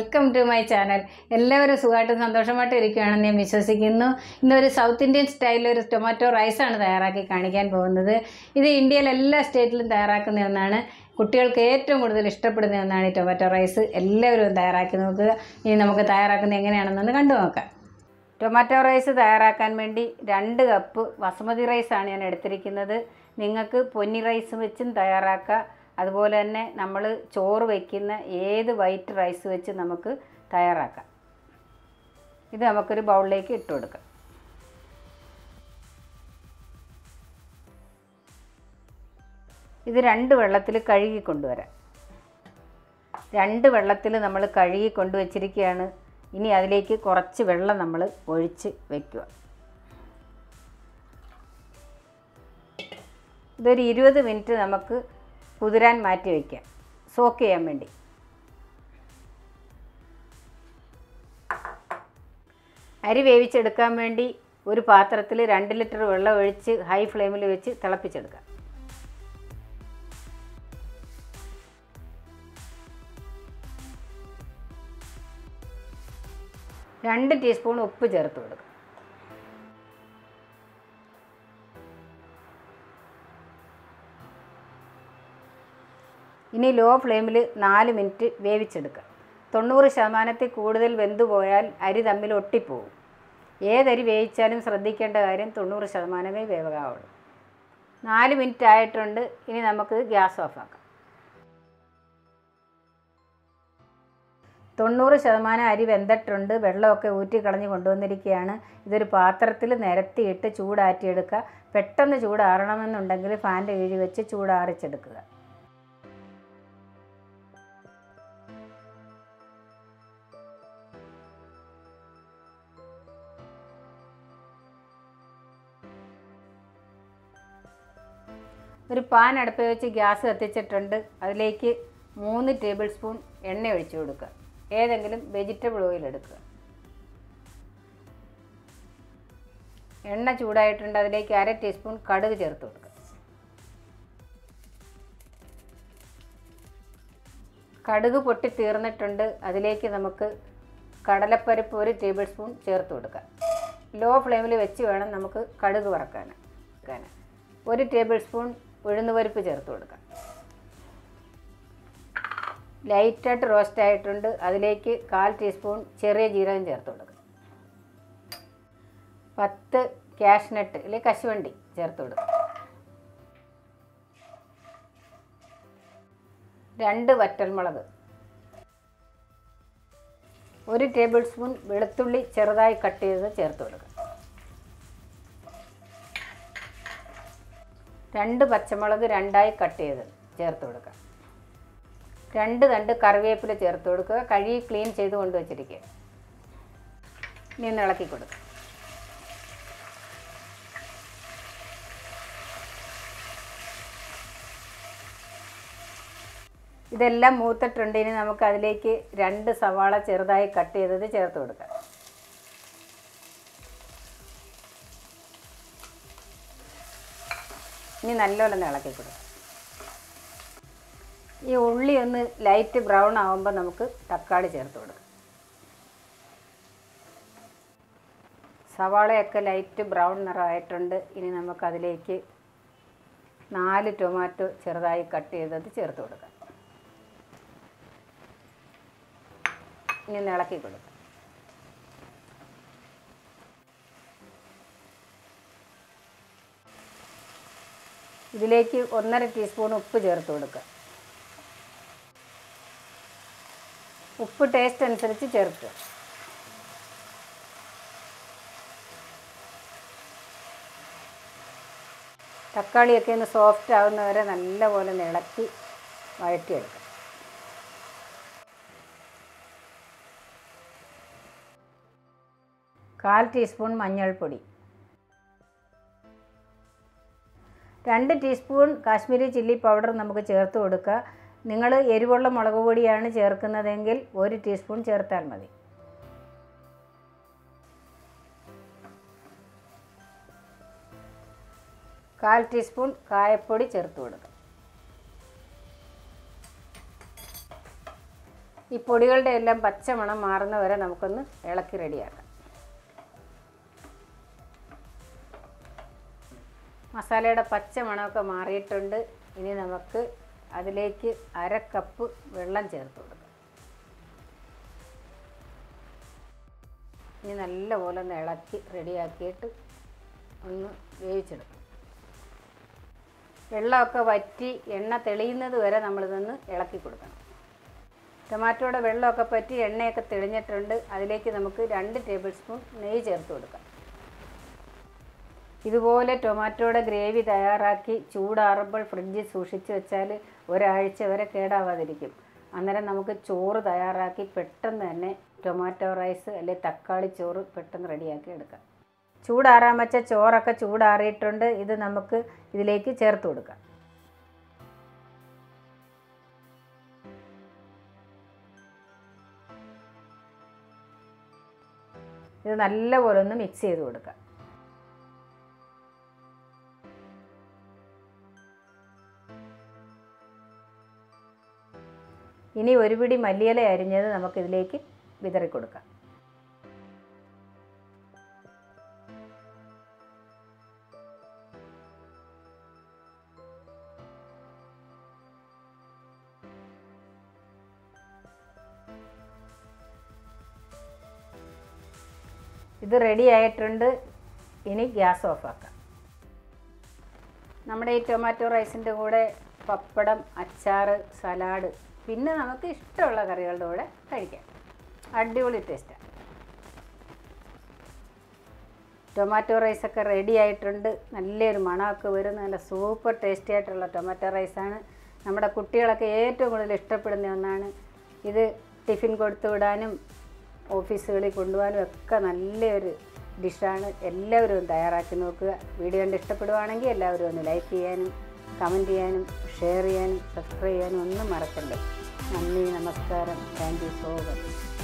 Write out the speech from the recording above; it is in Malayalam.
വെൽക്കം ടു മൈ ചാനൽ എല്ലാവരും സുഖമായിട്ടും സന്തോഷമായിട്ടും ഇരിക്കുകയാണെന്ന് ഞാൻ വിശ്വസിക്കുന്നു ഇന്നൊരു സൗത്ത് ഇന്ത്യൻ സ്റ്റൈലിൽ ഒരു ടൊമാറ്റോ റൈസാണ് തയ്യാറാക്കി കാണിക്കാൻ പോകുന്നത് ഇത് ഇന്ത്യയിലെ എല്ലാ സ്റ്റേറ്റിലും തയ്യാറാക്കുന്ന ഒന്നാണ് കുട്ടികൾക്ക് ഏറ്റവും കൂടുതൽ ഇഷ്ടപ്പെടുന്ന ഒന്നാണ് ഈ ടൊമാറ്റോ റൈസ് എല്ലാവരും ഒന്ന് തയ്യാറാക്കി നോക്കുക ഇനി നമുക്ക് തയ്യാറാക്കുന്നത് എങ്ങനെയാണെന്നൊന്ന് കണ്ടു നോക്കാം ടൊമാറ്റോ റൈസ് തയ്യാറാക്കാൻ വേണ്ടി രണ്ട് കപ്പ് ബസുമതി റൈസാണ് ഞാൻ എടുത്തിരിക്കുന്നത് നിങ്ങൾക്ക് പൊന്നി റൈസ് വെച്ചും തയ്യാറാക്കാം അതുപോലെ തന്നെ നമ്മൾ ചോറ് വയ്ക്കുന്ന ഏത് വൈറ്റ് റൈസ് വെച്ച് നമുക്ക് തയ്യാറാക്കാം ഇത് നമുക്കൊരു ബൗളിലേക്ക് ഇട്ട് കൊടുക്കാം ഇത് രണ്ട് വെള്ളത്തിൽ കഴുകി കൊണ്ടുവരാം രണ്ട് വെള്ളത്തിൽ നമ്മൾ കഴുകി കൊണ്ടുവച്ചിരിക്കുകയാണ് ഇനി അതിലേക്ക് കുറച്ച് വെള്ളം നമ്മൾ ഒഴിച്ച് വയ്ക്കുക ഇതൊരു ഇരുപത് മിനിറ്റ് നമുക്ക് കുതിരാൻ മാറ്റി വയ്ക്കാം സോക്ക് ചെയ്യാൻ വേണ്ടി അരി വേവിച്ചെടുക്കാൻ വേണ്ടി ഒരു പാത്രത്തിൽ രണ്ട് ലിറ്റർ വെള്ളം ഒഴിച്ച് ഹൈ ഫ്ലെയിമിൽ വെച്ച് തിളപ്പിച്ചെടുക്കാം രണ്ട് ടീസ്പൂൺ ഉപ്പ് ചേർത്ത് കൊടുക്കുക ഇനി ലോ ഫ്ലെയിമിൽ നാല് മിനിറ്റ് വേവിച്ചെടുക്കുക തൊണ്ണൂറ് ശതമാനത്തിൽ കൂടുതൽ വെന്തു പോയാൽ അരി തമ്മിൽ ഒട്ടിപ്പോവും ഏതരി വേവിച്ചാലും ശ്രദ്ധിക്കേണ്ട കാര്യം തൊണ്ണൂറ് ശതമാനമേ വേവകാവുള്ളൂ നാല് മിനിറ്റ് ആയിട്ടുണ്ട് ഇനി നമുക്ക് ഗ്യാസ് ഓഫാക്കാം തൊണ്ണൂറ് ശതമാനം അരി വെന്തിട്ടുണ്ട് വെള്ളമൊക്കെ ഊറ്റി കളഞ്ഞ് കൊണ്ടുവന്നിരിക്കുകയാണ് ഇതൊരു പാത്രത്തിൽ നിരത്തിയിട്ട് ചൂടാറ്റിയെടുക്കുക പെട്ടെന്ന് ചൂടാറണമെന്നുണ്ടെങ്കിൽ ഫാൻ്റെ കീഴി വെച്ച് ചൂടാറിച്ചെടുക്കുക ഒരു പാൻ അടുപ്പ് വെച്ച് ഗ്യാസ് കത്തിച്ചിട്ടുണ്ട് അതിലേക്ക് മൂന്ന് ടേബിൾ സ്പൂൺ എണ്ണ ഒഴിച്ചു കൊടുക്കുക ഏതെങ്കിലും വെജിറ്റബിൾ ഓയിൽ എടുക്കുക എണ്ണ ചൂടായിട്ടുണ്ട് അതിലേക്ക് അര ടീസ്പൂൺ കടുക് ചേർത്ത് കൊടുക്കുക കടുക് പൊട്ടി തീർന്നിട്ടുണ്ട് അതിലേക്ക് നമുക്ക് കടലപ്പരിപ്പ് ഒരു ടേബിൾ സ്പൂൺ ചേർത്ത് കൊടുക്കാം ലോ ഫ്ലെയിമിൽ വെച്ച് വേണം നമുക്ക് കടുക് വറക്കാൻ വറക്കാൻ ഒരു ടേബിൾ സ്പൂൺ ഉഴുന്നുപരിപ്പ് ചേർത്ത് കൊടുക്കാം ലൈറ്റായിട്ട് റോസ്റ്റ് ആയിട്ടുണ്ട് അതിലേക്ക് കാൽ ടീസ്പൂൺ ചെറിയ ജീരകം ചേർത്ത് കൊടുക്കുക പത്ത് ക്യാഷ്നട്ട് അല്ലെങ്കിൽ കശുവണ്ടി ചേർത്ത് കൊടുക്കുക രണ്ട് വറ്റൽമുളക് ഒരു ടേബിൾ സ്പൂൺ വെളുത്തുള്ളി ചെറുതായി കട്ട് ചെയ്ത് ചേർത്ത് കൊടുക്കുക രണ്ട് പച്ചമുളക് രണ്ടായി കട്ട് ചെയ്ത് ചേർത്ത് കൊടുക്കുക രണ്ട് തണ്ട് കറിവേപ്പില ചേർത്ത് കൊടുക്കുക കഴുകി ക്ലീൻ ചെയ്ത് കൊണ്ടുവച്ചിരിക്കുക ഇനി ഒന്ന് ഇളക്കി കൊടുക്കുക ഇതെല്ലാം മൂത്തിട്ടുണ്ട് ഇനി നമുക്ക് അതിലേക്ക് രണ്ട് സവാള ചെറുതായി കട്ട് ചെയ്തത് ചേർത്ത് കൊടുക്കാം ഇനി നല്ലോണം ഇളക്കി കൊടുക്കാം ഈ ഉള്ളി ഒന്ന് ലൈറ്റ് ബ്രൗൺ ആകുമ്പോൾ നമുക്ക് തക്കാളി ചേർത്ത് കൊടുക്കാം സവാളയൊക്കെ ലൈറ്റ് ബ്രൗൺ നിറമായിട്ടുണ്ട് ഇനി നമുക്കതിലേക്ക് നാല് ടൊമാറ്റോ ചെറുതായി കട്ട് ചെയ്തത് ചേർത്ത് കൊടുക്കാം ഇനി ഒന്ന് ഇളക്കി കൊടുക്കാം ഇതിലേക്ക് ഒന്നര ടീസ്പൂൺ ഉപ്പ് ചേർത്ത് കൊടുക്കുക ഉപ്പ് ടേസ്റ്റ് അനുസരിച്ച് ചേർക്കുക തക്കാളിയൊക്കെ ഒന്ന് സോഫ്റ്റ് ആവുന്നവരെ നല്ലപോലെ ഒന്ന് ഇളക്കി വഴറ്റിയെടുക്കുക കാൽ ടീസ്പൂൺ മഞ്ഞൾപ്പൊടി രണ്ട് ടീസ്പൂൺ കാശ്മീരി ചില്ലി പൗഡർ നമുക്ക് ചേർത്ത് കൊടുക്കുക നിങ്ങൾ എരിവുള്ള മുളക് പൊടിയാണ് ചേർക്കുന്നതെങ്കിൽ ഒരു ടീസ്പൂൺ ചേർത്താൽ മതി കാൽ ടീസ്പൂൺ കായപ്പൊടി ചേർത്ത് കൊടുക്കുക ഈ പൊടികളുടെ എല്ലാം പച്ചമണം മാറുന്ന വരെ നമുക്കൊന്ന് ഇളക്കി റെഡിയാക്കാം മസാലയുടെ പച്ചമണമൊക്കെ മാറിയിട്ടുണ്ട് ഇനി നമുക്ക് അതിലേക്ക് അര കപ്പ് വെള്ളം ചേർത്ത് കൊടുക്കാം ഇനി നല്ലപോലെ ഒന്ന് ഇളക്കി റെഡിയാക്കിയിട്ട് ഒന്ന് വേവിച്ചെടുക്കും വെള്ളമൊക്കെ വറ്റി എണ്ണ തെളിയുന്നത് വരെ നമ്മളിതൊന്ന് ഇളക്കി കൊടുക്കണം ടൊമാറ്റോയുടെ വെള്ളമൊക്കെ പറ്റി എണ്ണയൊക്കെ തെളിഞ്ഞിട്ടുണ്ട് അതിലേക്ക് നമുക്ക് രണ്ട് ടേബിൾ സ്പൂൺ നെയ്യ് ചേർത്ത് കൊടുക്കാം ഇതുപോലെ ടൊമാറ്റോയുടെ ഗ്രേവി തയ്യാറാക്കി ചൂടാറുമ്പോൾ ഫ്രിഡ്ജിൽ സൂക്ഷിച്ച് വെച്ചാൽ ഒരാഴ്ച വരെ കേടാവാതിരിക്കും അന്നേരം നമുക്ക് ചോറ് തയ്യാറാക്കി പെട്ടെന്ന് തന്നെ ടൊമാറ്റോ റൈസ് അല്ലെങ്കിൽ തക്കാളി ചോറ് പെട്ടെന്ന് റെഡിയാക്കി എടുക്കാം ചൂടാറാൻ വെച്ച ചോറൊക്കെ ചൂടാറിയിട്ടുണ്ട് ഇത് നമുക്ക് ഇതിലേക്ക് ചേർത്ത് കൊടുക്കാം ഇത് നല്ലപോലെ ഒന്ന് മിക്സ് ചെയ്ത് കൊടുക്കാം ഇനി ഒരു പിടി മല്ലിയില അരിഞ്ഞത് നമുക്കിതിലേക്ക് വിതറി കൊടുക്കാം ഇത് റെഡി ആയിട്ടുണ്ട് ഇനി ഗ്യാസ് ഓഫാക്കാം നമ്മുടെ ഈ ടൊമാറ്റോ റൈസിൻ്റെ കൂടെ പപ്പടം അച്ചാർ സലാഡ് പിന്നെ നമുക്ക് ഇഷ്ടമുള്ള കറികളുടെ കൂടെ കഴിക്കാം അടിപൊളി ടേസ്റ്റാണ് ടൊമാറ്റോ റൈസൊക്കെ റെഡി ആയിട്ടുണ്ട് നല്ലൊരു മണമൊക്കെ വരും നല്ല സൂപ്പർ ടേസ്റ്റി ആയിട്ടുള്ള ടൊമാറ്റോ റൈസാണ് നമ്മുടെ കുട്ടികളൊക്കെ ഏറ്റവും കൂടുതൽ ഇഷ്ടപ്പെടുന്ന ഒന്നാണ് ഇത് ടിഫിൻ കൊടുത്തു വിടാനും ഓഫീസുകളിൽ കൊണ്ടുപോകാനും ഒക്കെ നല്ലൊരു ഡിഷാണ് എല്ലാവരും ഒന്ന് തയ്യാറാക്കി നോക്കുക വീഡിയോ കണ്ട് ഇഷ്ടപ്പെടുവാണെങ്കിൽ എല്ലാവരും ഒന്ന് ലൈക്ക് ചെയ്യാനും കമൻറ്റ് ചെയ്യാനും ഷെയർ ചെയ്യാനും സബ്സ്ക്രൈബ് ചെയ്യാനും ഒന്നും മറക്കല്ലേ നന്ദി നമസ്കാരം താങ്ക് യു സോ മച്ച്